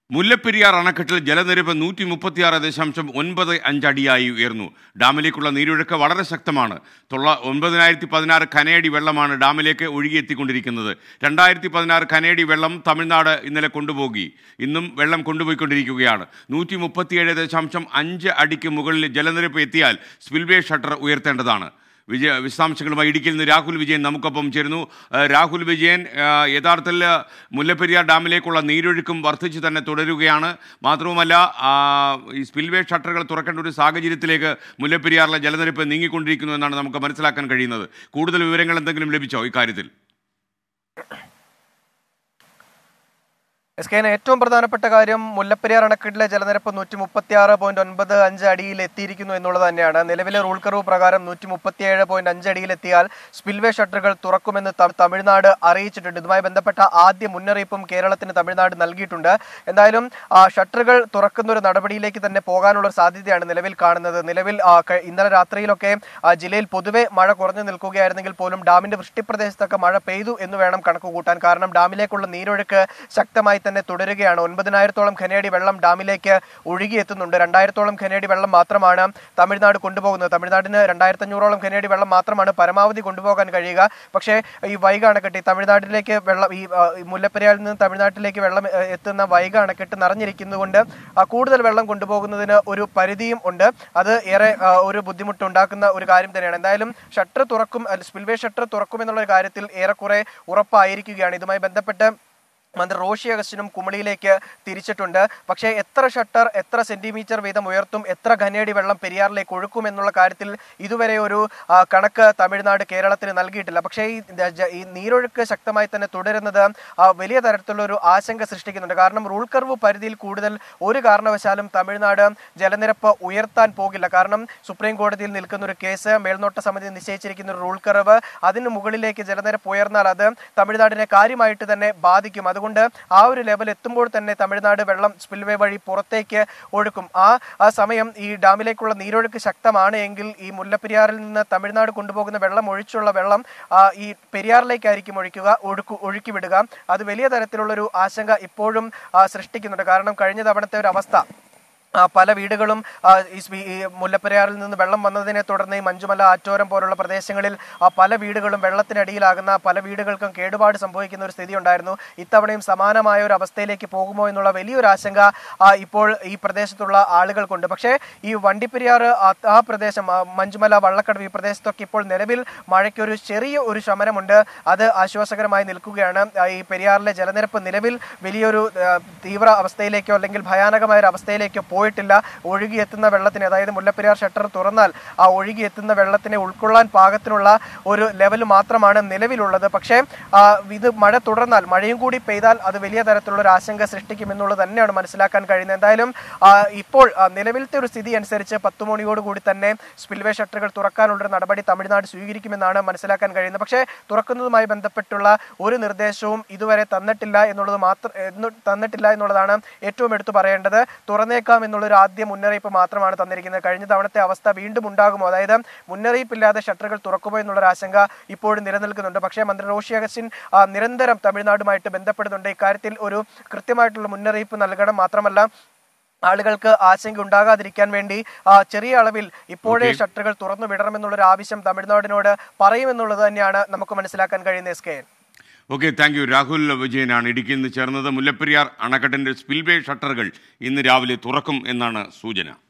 മുല്ലപ്പെരിയാർ അണക്കെട്ടിൽ ജലനിരപ്പ് നൂറ്റി മുപ്പത്തിയാറ് ദശാംശം ഒൻപത് അഞ്ചടിയായി ഉയർന്നു ഡാമിലേക്കുള്ള നീരൊഴുക്ക് വളരെ ശക്തമാണ് തൊള്ള ഒൻപതിനായിരത്തി പതിനാറ് കനയടി വെള്ളമാണ് ഡാമിലേക്ക് ഒഴുകിയെത്തിക്കൊണ്ടിരിക്കുന്നത് രണ്ടായിരത്തി പതിനാറ് കനയടി വെള്ളം തമിഴ്നാട് ഇന്നലെ കൊണ്ടുപോകി ഇന്നും വെള്ളം കൊണ്ടുപോയിക്കൊണ്ടിരിക്കുകയാണ് നൂറ്റി മുപ്പത്തിയേഴ് ദശാംശം അഞ്ച് അടിക്ക് മുകളിൽ ജലനിരപ്പ് എത്തിയാൽ സ്പിൽവേ ഷട്ടർ ഉയർത്തേണ്ടതാണ് വിജയ വിശദാംശങ്ങളുമായി ഇടുക്കിയിൽ നിന്ന് രാഹുൽ വിജയൻ നമുക്കൊപ്പം ചേരുന്നു ആ, രാഹുൽ വിജയൻ ആ, യഥാർത്ഥത്തിൽ മുല്ലപ്പെരിയാർ ഡാമിലേക്കുള്ള നീരൊഴുക്കും വർദ്ധിച്ചു തന്നെ തുടരുകയാണ് മാത്രവുമല്ല ആ, ഈ സ്പിൽവേ ഷട്ടറുകൾ തുറക്കേണ്ട ഒരു സാഹചര്യത്തിലേക്ക് മുല്ലപ്പെരിയാറിലെ ജലനിരപ്പ് നീങ്ങിക്കൊണ്ടിരിക്കുന്നു എന്നാണ് നമുക്ക് മനസ്സിലാക്കാൻ കഴിയുന്നത് കൂടുതൽ വിവരങ്ങൾ എന്തെങ്കിലും ലഭിച്ചോ ഇക്കാര്യത്തിൽ എസ് കെ ഏറ്റവും പ്രധാനപ്പെട്ട കാര്യം മുല്ലപ്പെരിയാർ അണക്കെട്ടിലെ ജലനിരപ്പ് നൂറ്റി മുപ്പത്തി ആറ് പോയിന്റ് ഒൻപത് അഞ്ച് അടിയിൽ എത്തിയിരിക്കുന്നു എന്നുള്ളത് തന്നെയാണ് നിലവിലെ റൂൾ കർവ് പ്രകാരം നൂറ്റി മുപ്പത്തിയേഴ് പോയിന്റ് അഞ്ച് അടിയിൽ എത്തിയാൽ സ്പിൽവേ ഷട്ടറുകൾ തുറക്കുമെന്ന് ത- തമിഴ്നാട് അറിയിച്ചിട്ടുണ്ട് ഇതുമായി ബന്ധപ്പെട്ട ആദ്യ മുന്നറിയിപ്പും കേരളത്തിന് തമിഴ്നാട് നൽകിയിട്ടുണ്ട് എന്തായാലും ആ, ഷട്ടറുകൾ തുറക്കുന്ന ഒരു നടപടിയിലേക്ക് തന്നെ പോകാനുള്ള ഒരു സാധ്യതയാണ് നിലവിൽ കാണുന്നത് നിലവിൽ ആ, ക- ഇന്നലെ രാത്രിയിലൊക്കെ ആ, ജില്ലയിൽ പൊതുവെ മഴ കുറഞ്ഞു നിൽക്കുകയായിരുന്നെങ്കിൽ പോലും ഡാമിന്റെ വൃഷ്ടിപ്രദേശത്തൊക്കെ മഴ പെയ്തു എന്ന് വേണം കണക്ക് കൂട്ടാൻ കാരണം ഡാമിലേക്കുള്ള നീരൊഴുക്ക് ശക്തമായി തന്നെ തുടരുകയാണ് ഒൻപതിനായിരത്തോളം ഖനയടി വെള്ളം ഡാമിലേക്ക് ഒഴുകിയെത്തുന്നുണ്ട് രണ്ടായിരത്തോളം ഖനയടി വെള്ളം മാത്രമാണ് തമിഴ്നാട് കൊണ്ടുപോകുന്നത് തമിഴ്നാടിന് രണ്ടായിരത്തി അഞ്ഞൂറോളം ഖനയടി വെള്ളം മാത്രമാണ് പരമാവധി കൊണ്ടുപോകാൻ കഴിയുക പക്ഷേ ഈ വൈഗ അണക്കെട്ട് ഈ തമിഴ്നാട്ടിലേക്ക് വെള്ളം ഈ ആ, ഈ മുല്ലപ്പെരിയാറിൽ നിന്ന് തമിഴ്നാട്ടിലേക്ക് വെള്ളം ഏ, എത്തുന്ന വൈഗ അണക്കെട്ട് നിറഞ്ഞിരിക്കുന്നതുകൊണ്ട് ആ, കൂടുതൽ വെള്ളം കൊണ്ടുപോകുന്നതിന് ഒരു പരിധിയും ഉണ്ട് അത് ഏറെ ആ, ഒരു ബുദ്ധിമുട്ടുണ്ടാക്കുന്ന ഒരു കാര്യം തന്നെയാണ് എന്തായാലും ഷട്ടർ തുറക്കും സ്പിൽവേ ഷട്ടർ തുറക്കും എന്നുള്ള ഒരു കാര്യത്തിൽ ഏറെക്കുറെ ഉറപ്പായിരിക്കുകയാണ് ഇതുമായി ബന്ധപ്പെട്ട് മന്ത്രി റോഷി അഗസ്റ്റിനും കുമളിയിലേക്ക് തിരിച്ചിട്ടുണ്ട് പക്ഷേ എത്ര ഷട്ടർ എത്ര സെന്റിമീറ്റർ വീതം ഉയർത്തും എത്ര ഘനയടി വെള്ളം പെരിയാറിലേക്ക് ഒഴുക്കും എന്നുള്ള കാര്യത്തിൽ ഇതുവരെ ഒരു ആ, കണക്ക് തമിഴ്നാട് കേരളത്തിന് നൽകിയിട്ടില്ല പക്ഷേ ഈ ദ- ജ- ഈ നീരൊഴുക്ക് ശക്തമായി തന്നെ തുടരുന്നത് ആ, വലിയ തരത്തിലുള്ള ഒരു ആശങ്ക സൃഷ്ടിക്കുന്നുണ്ട് കാരണം റൂൾ കർവ് പരിധിയിൽ കൂടുതൽ ഒരു കാരണവശാലും തമിഴ്നാട് ജലനിരപ്പ് ഉയർത്താൻ പോകില്ല കാരണം സുപ്രീം കോടതിയിൽ നിൽക്കുന്ന ഒരു കേസ് മേൽനോട്ട സമിതി നിശ്ചയിച്ചിരിക്കുന്ന ഒരു റൂൾ കർവ് അതിന് മുകളിലേക്ക് ജലനിരപ്പ് ഉയർന്നാൽ അത് തമിഴ്നാടിനെ കാര്യമായിട്ട് തന്നെ ബാധിക്കും അതുകൊണ്ട് ആ ഒരു ലെവൽ എത്തുമ്പോൾ തന്നെ തമിഴ്നാട് വെള്ളം സ്പിൽവേ വഴി പുറത്തേക്ക് ഒഴുക്കും ആ ആ സമയം ഈ ഡാമിലേക്കുള്ള നീരൊഴുക്ക് ശക്തമാണ് എങ്കിൽ ഈ മുല്ലപ്പെരിയാറിൽ നിന്ന് തമിഴ്നാട് കൊണ്ടുപോകുന്ന വെള്ളം ഒഴിച്ചുള്ള വെള്ളം ആ, ഈ പെരിയാറിലേക്കായിരിക്കും ഒഴിക്കുക ഒഴുക്കു ഒഴുക്കി വിടുക അത് വലിയ തരത്തിലുള്ളൊരു ആശങ്ക ഇപ്പോഴും ആ, സൃഷ്ടിക്കുന്നുണ്ട് കാരണം കഴിഞ്ഞ തവണത്തെ ഒരു അവസ്ഥ ആ, പല വീടുകളും ആ, ഈ സ്വീ- ഈ മുല്ലപ്പെരിയാറിൽ നിന്ന് വെള്ളം വന്നതിനെ തുടർന്ന് ഈ മഞ്ചുമല ആറ്റോരം പോലുള്ള പ്രദേശങ്ങളിൽ ആ, പല വീടുകളും വെള്ളത്തിനടിയിലാകുന്ന പല വീടുകൾക്കും കേടുപാട് സംഭവിക്കുന്ന ഒരു സ്ഥിതി ഉണ്ടായിരുന്നു ഇത്തവണയും സമാനമായ ഒരു അവസ്ഥയിലേക്ക് പോകുമോ എന്നുള്ള വലിയൊരു ആശങ്ക ആ, ഇപ്പോൾ ഈ പ്രദേശത്തുള്ള ആളുകൾക്കുണ്ട് പക്ഷേ ഈ വണ്ടിപ്പെരിയാർ ആ- ആ പ്രദേശം ആ, മഞ്ചുമല വള്ളക്കടവ് ഈ പ്രദേശത്തൊക്കെ ഇപ്പോൾ നിലവിൽ മഴയ്ക്കൊരു ചെറിയ ഒരു ശമനമുണ്ട് അത് ആശ്വാസകരമായി നിൽക്കുകയാണ് ആ, ഈ പെരിയാറിലെ ജലനിരപ്പ് നിലവിൽ വലിയൊരു ആ, തീവ്ര അവസ്ഥയിലേക്കോ അല്ലെങ്കിൽ ഭയാനകമായ ഒരു അവസ്ഥയിലേക്കോ പോയിട്ടില്ല ഒഴുകിയെത്തുന്ന വെള്ളത്തിന് അതായത് മുല്ലപ്പെരിയാർ ഷട്ടർ തുറന്നാൽ ആ ഒഴുകിയെത്തുന്ന വെള്ളത്തിനെ ഉൾക്കൊള്ളാൻ പാകത്തിനുള്ള ഒരു ലെവൽ മാത്രമാണ് നിലവിലുള്ളത് പക്ഷേ ആ, ഇത് മഴ തുടർന്നാൽ മഴയും കൂടി പെയ്താൽ അത് വലിയ തരത്തിലുള്ള ഒരു ആശങ്ക സൃഷ്ടിക്കുമെന്നുള്ളത് തന്നെയാണ് മനസ്സിലാക്കാൻ കഴിയുന്നത് എന്തായാലും ആ, ഇപ്പോൾ ആ, നിലവിലത്തെ ഒരു സ്ഥിതി അനുസരിച്ച് പത്ത് മണിയോടുകൂടി തന്നെ സ്പിൽവേ ഷട്ടറുകൾ തുറക്കാനുള്ളൊരു നടപടി തമിഴ്നാട് സ്വീകരിക്കുമെന്നാണ് മനസ്സിലാക്കാൻ കഴിയുന്നത് പക്ഷേ തുറക്കുന്നതുമായി ബന്ധപ്പെട്ടുള്ള ഒരു നിർദ്ദേശവും ഇതുവരെ തന്നിട്ടില്ല എന്നുള്ളത് മാത്രം എന്ന് തന്നിട്ടില്ല എന്നുള്ളതാണ് ഏറ്റവും എടുത്തു പറയേണ്ടത് തുറന്നേക്കാം എന്നുള്ളൊരു ആദ്യ മുന്നറിയിപ്പ് മാത്രമാണ് തന്നിരിക്കുന്നത് കഴിഞ്ഞ തവണത്തെ അവസ്ഥ വീണ്ടും ഉണ്ടാകുമോ അതായത് മുന്നറിയിപ്പില്ലാതെ ഷട്ടറുകൾ തുറക്കുമോ എന്നുള്ളൊരു ആശങ്ക ഇപ്പോഴും നിലനിൽക്കുന്നുണ്ട് പക്ഷേ മന്ത്രി റോഷി അഗസ്റ്റിൻ ആ, നിരന്തരം തമിഴ്നാടുമായിട്ട് ബന്ധപ്പെടുന്നുണ്ട് ഇക്കാര്യത്തിൽ ഒരു കൃത്യമായിട്ടുള്ള മുന്നറിയിപ്പ് നൽകണം മാത്രമല്ല ആളുകൾക്ക് ആശങ്ക ഉണ്ടാകാതിരിക്കാൻ വേണ്ടി ആ, ചെറിയ അളവിൽ ഇപ്പോഴേ Okay. ഷട്ടറുകൾ തുറന്നു വിടണമെന്നുള്ളൊരു ആവശ്യം തമിഴ്നാടിനോട് പറയുമെന്നുള്ളത് തന്നെയാണ് നമുക്ക് മനസ്സിലാക്കാൻ കഴിയുന്ന S K N okay thank you Rahul വിജയനാണ് ഇടുക്കിയിൽ നിന്ന് ചേർന്നത് മുല്ലപ്പെരിയാർ അണക്കെട്ടിൻ്റെ സ്പിൽവേ ഷട്ടറുകൾ ഇന്ന് രാവിലെ തുറക്കും എന്നാണ് സൂചന